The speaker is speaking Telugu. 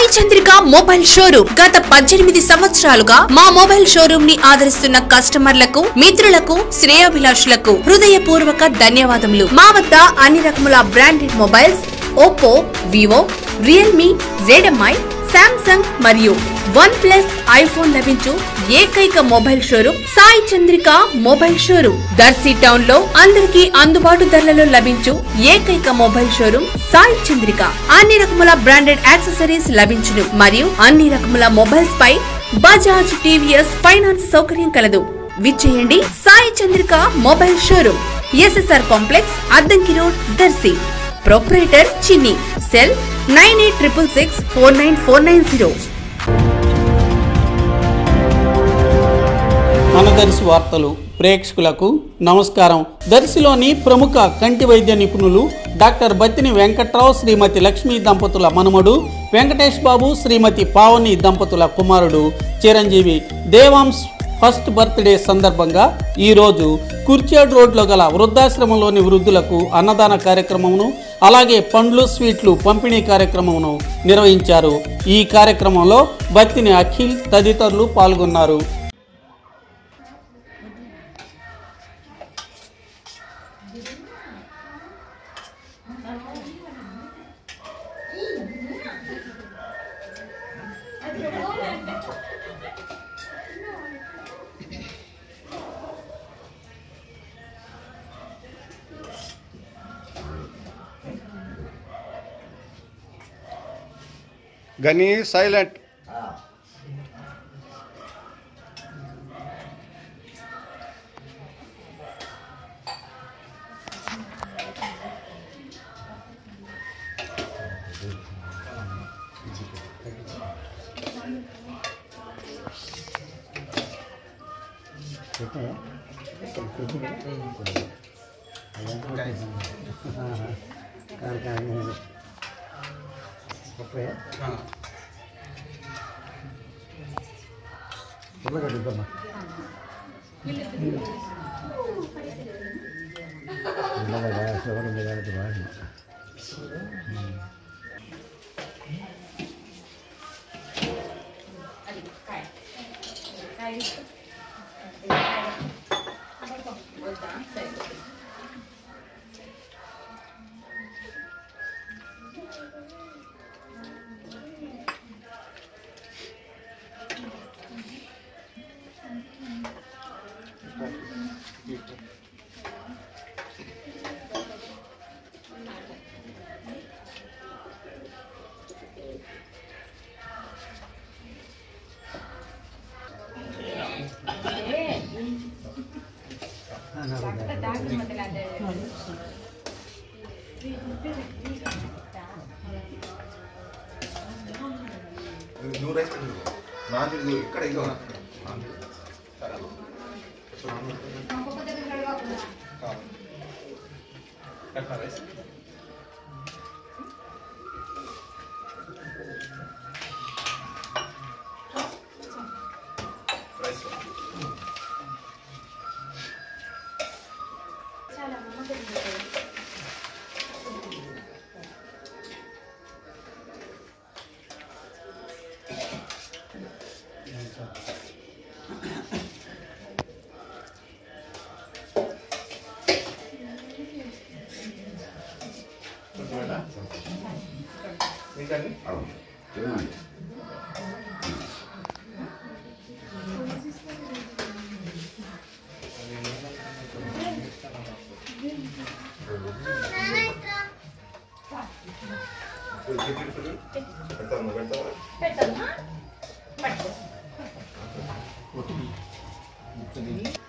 సాయి చంద్రిక మొబైల్ షోరూమ్ గత పద్దెనిమిది సంవత్సరాలుగా మా మొబైల్ షోరూమ్ ని ఆదరిస్తున్న కస్టమర్లకు మిత్రులకు శ్రేయోభిలాషులకు హృదయపూర్వక ధన్యవాదములు మా వద్ద అన్ని రకముల branded mobiles Oppo Vivo Realme Redmi Samsung మరియు వన్ ప్లస్ ఐఫోన్ లభించు ఏకైక mobile showroom Sai Chandrika mobile showroom Darsi town లో అందరికీ అందుబాటు ధరలలో లభించు ఏకైక మొబైల్ షోరూమ్ సాయి చంద్రిక అన్ని రకముల బ్రాండెడ్ యాక్సెసరీస్ లభించును మరియు అన్ని రకముల మొబైల్స్ పై బజాజ్ టీవీఎస్ ఫైనాన్స్ సౌకర్యం కలదు విచ్చేయండి Sai Chandrika mobile showroom SSR complex Addanki road Darsi proprietor Chinni cell nine eight triple six four nine four nine zero మన దర్శి వార్తలు ప్రేక్షకులకు నమస్కారం దర్శిలోని ప్రముఖ కంటి వైద్య నిపుణులు డాక్టర్ బత్తిని వెంకట్రావు శ్రీమతి లక్ష్మీ దంపతుల మనుమడు వెంకటేష్ బాబు శ్రీమతి పావని దంపతుల కుమారుడు చిరంజీవి దేవాంశ్ ఫస్ట్ బర్త్డే సందర్భంగా ఈరోజు కుర్చేడ్ రోడ్లో గల వృద్ధాశ్రమంలోని వృద్ధులకు అన్నదాన కార్యక్రమమును అలాగే పండ్లు స్వీట్లు పంపిణీ కార్యక్రమమును నిర్వహించారు ఈ కార్యక్రమంలో బత్తిని అఖిల్ తదితరులు పాల్గొన్నారు గని సైలెంట్ నూరైతే నాన్ ఇది ఇక్కడ ఇగో మీకండి పెడతాను పెడతావా